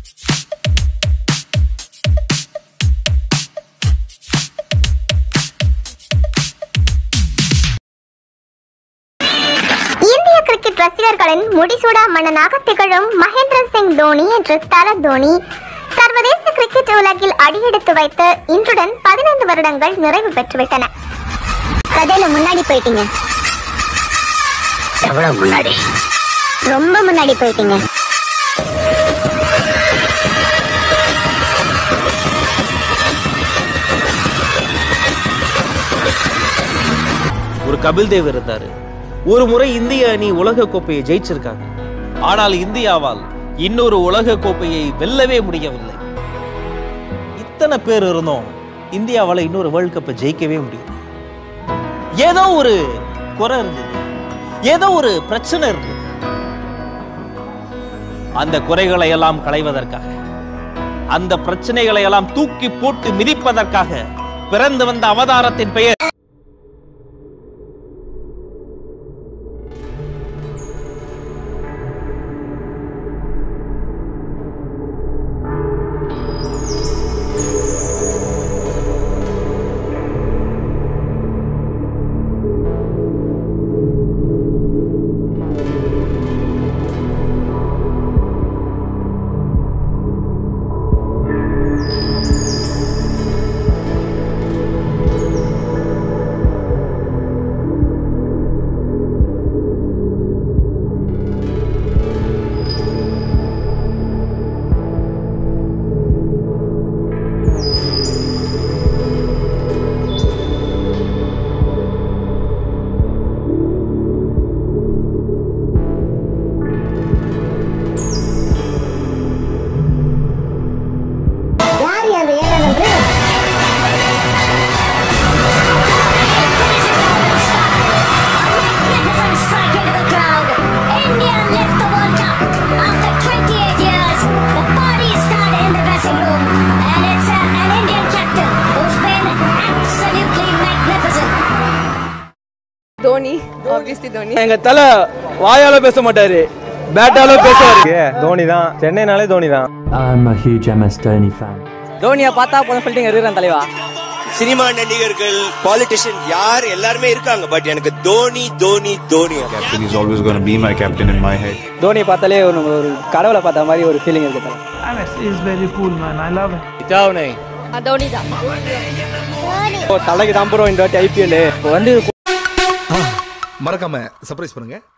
இந்திய கிரிக்கெட் ரசிகர்களின் முடிசூடா மன்னனாக திகழும் மகேந்திர சிங் தோனி என்று தல தோனி சர்வதேச கிரிக்கெட் உலகில் அடியெடுத்து வைத்து இன்றுடன் பதினைந்து வருடங்கள் நிறைவு பெற்றுவிட்டன கதையில முன்னாடி போயிட்டீங்க எவ்வளவு முன்னாடி ரொம்ப முன்னாடி போயிட்டீங்க ஒரு கபில் தேவ் இருந்தாரு ஒரு முறை இந்திய அணி உலக கோப்பையை ஜெயிச்சிருக்காங்க ஆனால் இந்தியாவால் இன்னொரு உலக கோப்பையை வெல்லவே முடியவில்லை இத்தனை பேர் இருந்தோம் இந்தியாவால இன்னொரு வேர்ல்ட் கப்பை ஜெயிக்கவே முடியல ஏதோ ஒரு குறை இருந்தது ஏதோ ஒரு பிரச்சனை இருந்தது அந்த குறைகளை எல்லாம் களைவதற்காக அந்த பிரச்சனைகளை எல்லாம் தூக்கி போட்டு மிதிப்பதற்காக பிறந்து வந்த அவதாரத்தின் பெயர் யார் அந்த ஏழை number Magnificent strike into the crowd. India lift the World Cup. After 28 years, the party started in the dressing room. And it's uh, an Indian captain who's been absolutely magnificent. Dhoni obviously Dhoni எங்க தலை வாயால பேச மாட்டாரு பேட்டால பேசுவாரு தோனி தான் சென்னைனாலே தோனி தான் I'm a huge MS Dhoni fan. தோனியை பார்த்தா போதும் சொல்லிட்டு இருக்கிறேன் தலைவா சினிமா நடிகர்கள் பாலிட்டிஷியன் யார் எல்லாருமே இருக்காங்க பட் எனக்கு Dhoni Dhoni Dhoni Captain is always going to be my captain in my head. தோனியை பார்த்தாலே ஒரு ஒரு கடவுளை பார்த்த மாதிரி ஒரு ஃபீலிங் இருக்கு தலை தோனி தான் தலைக்கு தான் ப்ரோ இந்த வாட்டி ஐபிஎல் இப்போ வந்து மறக்காம சர்ப்ரைஸ் பண்ணுங்க